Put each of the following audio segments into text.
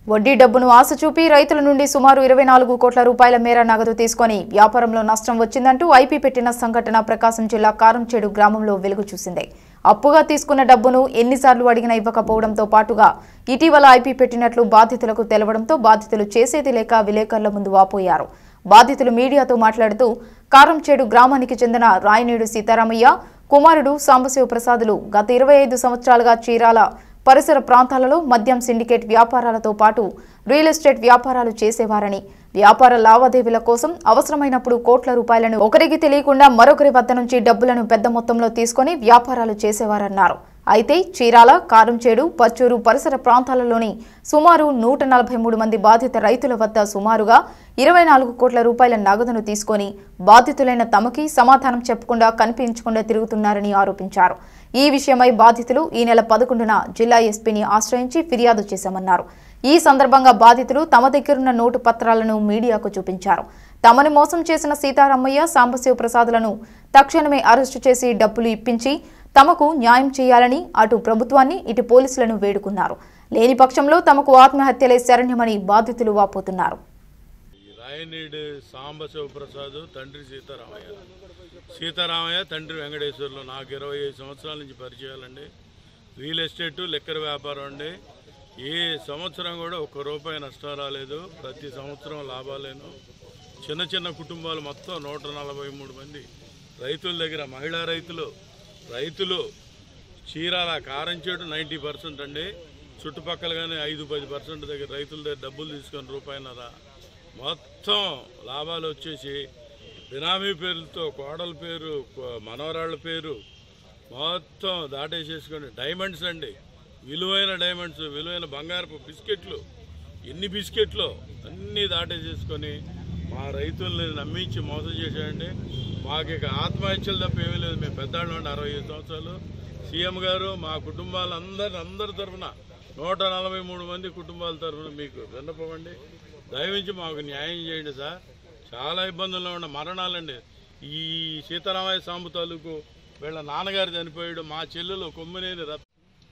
వడ్డీ డబ్బును ఆశ చూపి రైతుల నుండి సుమారు ఇరవై నాలుగు కోట్ల రూపాయల మేర నగదు తీసుకొని వ్యాపారంలో నష్టం వచ్చిందంటూ ఐపీ పెట్టిన సంఘటన ప్రకాశం జిల్లా కారంచేడు గ్రామంలో వెలుగు చూసింది అప్పుగా తీసుకున్న డబ్బును ఎన్నిసార్లు అడిగినా ఇవ్వకపోవడంతో పాటుగా ఇటీవల ఐపీ పెట్టినట్లు బాధితులకు తెలవడంతో బాధితులు చేసేది లేక విలేకరుల ముందు వాపోయారు బాధితులు మీడియాతో మాట్లాడుతూ కారంచేడు గ్రామానికి చెందిన రాయనేడు సీతారామయ్య కుమారుడు సాంబశివ ప్రసాదులు గత ఇరవై ఐదు సంవత్సరాలుగా చీరాల పరిసర ప్రాంతాలలో మద్యం సిండికేట్ వ్యాపారాలతో పాటు రియల్ ఎస్టేట్ వ్యాపారాలు చేసేవారని వ్యాపార లావాదేవీల కోసం అవసరమైనప్పుడు కోట్ల రూపాయలను ఒకరికి తెలియకుండా మరొకరి వద్ద నుంచి డబ్బులను పెద్ద మొత్తంలో తీసుకొని వ్యాపారాలు చేసేవారన్నారు అయితే చీరాల కారంచేడు పచ్చూరు పరిసర ప్రాంతాలలోని సుమారు నూట నలభై మూడు మంది బాధిత రైతుల వద్ద సుమారుగా ఇరవై నాలుగు కోట్ల రూపాయల నగదును తీసుకొని బాధితులైన తమకి సమాధానం చెప్పకుండా కనిపించకుండా తిరుగుతున్నారని ఆరోపించారు ఈ విషయమై బాధితులు ఈ నెల పదకొండున జిల్లా ఎస్పీని ఆశ్రయించి ఫిర్యాదు చేశామన్నారు ఈ సందర్భంగా బాధితులు తమ దగ్గరున్న నోటు పత్రాలను మీడియాకు చూపించారు తమని మోసం చేసిన సీతారామయ్య సాంబశివ ప్రసాదులను తక్షణమే అరెస్టు చేసి డబ్బులు ఇప్పించి తమకు న్యాయం చేయాలని అటు ప్రభుత్వాన్ని ఇటు పోలీసులను వేడుకున్నారు లేని పక్షంలో తమకు ఆత్మహత్యలే శరణ్యమని బాధితులు వాపోతున్నారు ఈ రాయనీడు సాంబశివప్రసాద్ తండ్రి సీతారామయ్య సీతారామయ్య తండ్రి వెంకటేశ్వర్లు నాకు ఇరవై ఐదు సంవత్సరాల నుంచి పరిచయాలండి రియల్ ఎస్టేట్ లెక్కర వ్యాపారం అండి ఏ సంవత్సరం కూడా ఒక్క రూపాయి నష్టం రాలేదు ప్రతి సంవత్సరం లాభాలేను చిన్న చిన్న కుటుంబాలు మొత్తం నూట నలభై మూడు మంది రైతుల దగ్గర మహిళా రైతులు రైతులు చీరాల కారంచేడు నైంటీ పర్సెంట్ అండి చుట్టుపక్కల కానీ ఐదు పది పర్సెంట్ దగ్గర రైతుల దగ్గర డబ్బులు తీసుకొని రూపాయిన్నర మొత్తం లాభాలు వచ్చేసి బినామీ పేర్లతో కోడల పేరు కో- మనవరాళ్ళ పేరు మొత్తం దాటేసేసుకొని డైమండ్స్ అండి విలువైన డైమండ్స్ విలువైన బంగారపు బిస్కెట్లు ఎన్ని బిస్కెట్లు అన్నీ దాటేసేసుకొని మా రైతుల్ని నమ్మించి మోసం చేశాడండి మాకు ఇక ఆత్మహత్యలు తప్ప ఏమీ లేదు మేము పెద్దాళ్ళు ఉండి అరవై ఐదు సంవత్సరాలు సీఎం గారు మా కుటుంబాలందరి అందరి తరఫున నూట నలభై మూడు మంది కుటుంబాల తరఫున మీకు విన్నపమండి దయవించి మాకు న్యాయం చేయండి సార్ చాలా ఇబ్బందుల్లో ఉన్న మరణాలండి ఈ సీతారామయ్య సాంబు తాలూకు వీళ్ళ నాన్నగారు చనిపోయాడు మా చెల్లెలు కొమ్మినేని రత్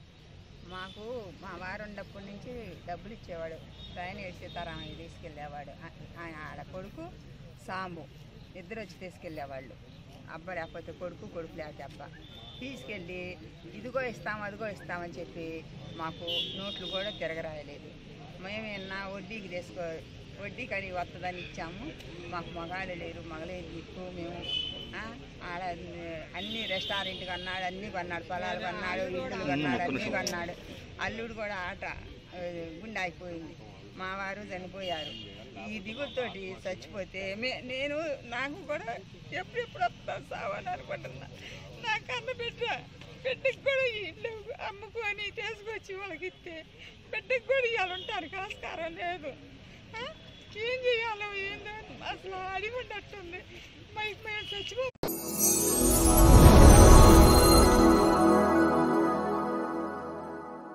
మాకు మా వారు ఉన్నప్పటి నుంచి డబ్బులు ఇచ్చేవాడు రాయనేడు సీతారామయ్య తీసుకెళ్ళేవాడు ఆ- ఆయన ఆడ కొడుకు సాంబు ఇద్దరు వచ్చి తీసుకెళ్ళేవాళ్ళు అబ్బ లేకపోతే కొడుకు కొడుకు లేకపోతే అబ్బ తీసుకెళ్ళి ఇదిగో ఇస్తాం అదిగో ఇస్తామని చెప్పి మాకు నోట్లు కూడా తిరగరాయలేదు మేమేనా వడ్డీకి తీసుకో వడ్డీ కడి వస్తుందని ఇచ్చాము మాకు మగాళ్ళు లేరు మగలేదు దిక్కు మేము ఆ, ఆడ అన్ని రెస్టారెంట్ కొన్నాడు అన్ని కొన్నాడు పొలాలు కొన్నాడు ఇల్లు కొన్నాడు అన్ని కొన్నాడు అల్లుడు కూడా ఆట ఆ, గుండె అయిపోయింది మా వారు చనిపోయారు ఈ దిగుతోటి చచ్చిపోతే మే నేను నాకు కూడా ఎప్పుడెప్పుడు వస్తాను సావని అనుకుంటున్నా నా కన్న బిడ్డ బిడ్డకి కూడా ఈ ఇల్లు అమ్ముకొని తీసుకొచ్చి వాళ్ళకి ఇస్తే బిడ్డకి కూడా ఇవాళ ఉంటారు కాస్కారం లేదు ఆ? ఏం చేయాలో ఏందో అసలు అడిగి ఉండట్టుంది మరి మేము చచ్చిపో